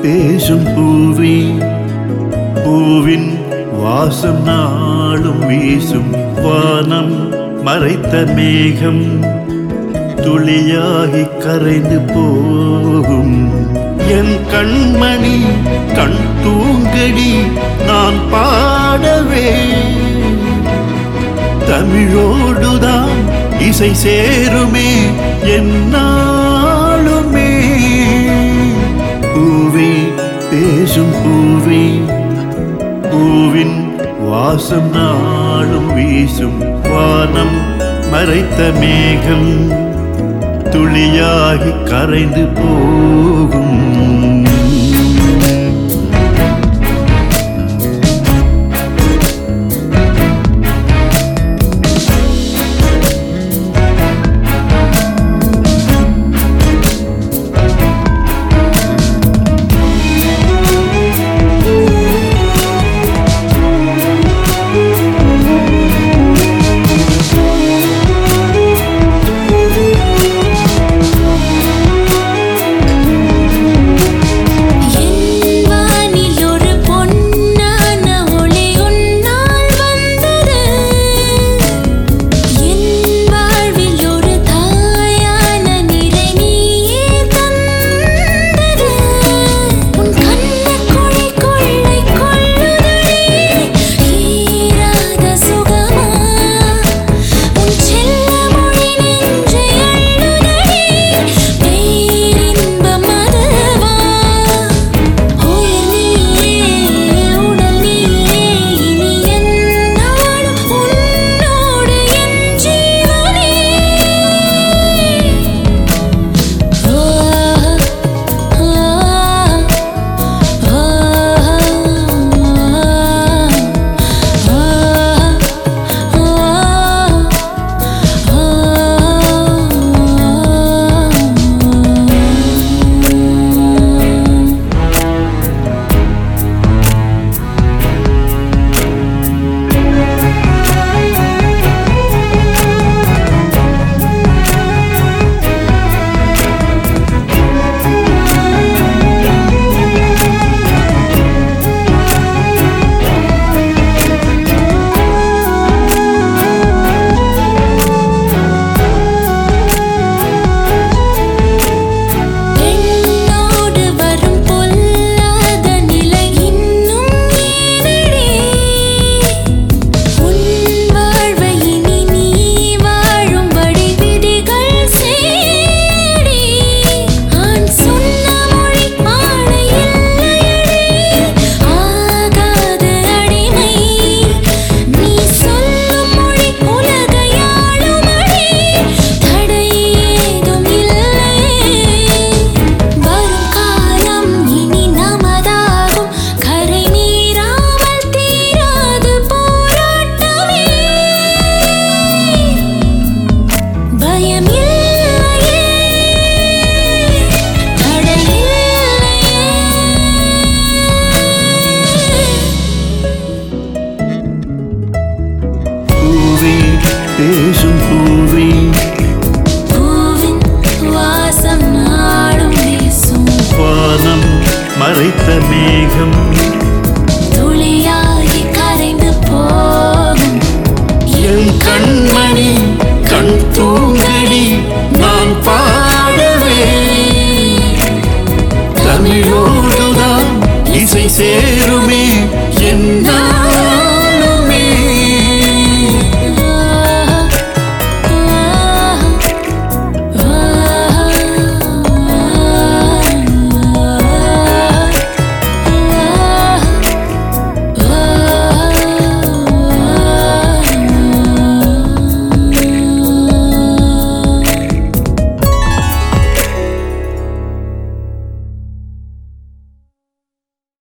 பேசும் பூவே பூவின் வாசம் நாளும் வீசும் வானம் மறைத்த மேகம் துளியாகி கரைந்து போகும் என் கண்மணி கண் தூங்கடி நான் பாடவே தமிழோடுதான் இசை சேருமே என்னாலுமே பூவே பேசும் பூவே பூவின் வாசம் நாளும் வீசும் வானம் மறைத்த மேகம் துளியாகி கரைந்து போகும் என் வானில் ஒரு பொன்னான ஒளி உன்னால் வந்தது என் வாழ்வில் ஒரு தாயான நிலை நீயே தந்தது உன் கண்ணக்குழி கொள்ளை கொள்ளுதடி ஈராத சுகமா உன் செல்ல மொழி நெஞ்சை அள்ளுதடி பேரின்பம் அதுவா உயிர் நீயே உடல் நீயே இனி என்னாலும் உன்னோடு என் ஜீவனே ஆ பெண்ணோடு வரும் பொல்லாத நிலை இன்னும் ஏனடி உன் வாழ்வை இனி நீ வாழும்படி விதிகள் சேடி ஆண் சொன்ன மொழி ஆணை இல்லையடி ஆகாத அடிமை நீ சொல்லும் மொழி உலகையாளுமடி தடை ஏதும் இல்லை வரும் காலம் இனி நமதாகும் கரை மீறாமல் தீராது போராட்டமே பயம் இல்லையே தடை பூவே பேசும் பூவே பூவின் வாசம் நாடும் வீசும் வானம் மறைத்த மேகம்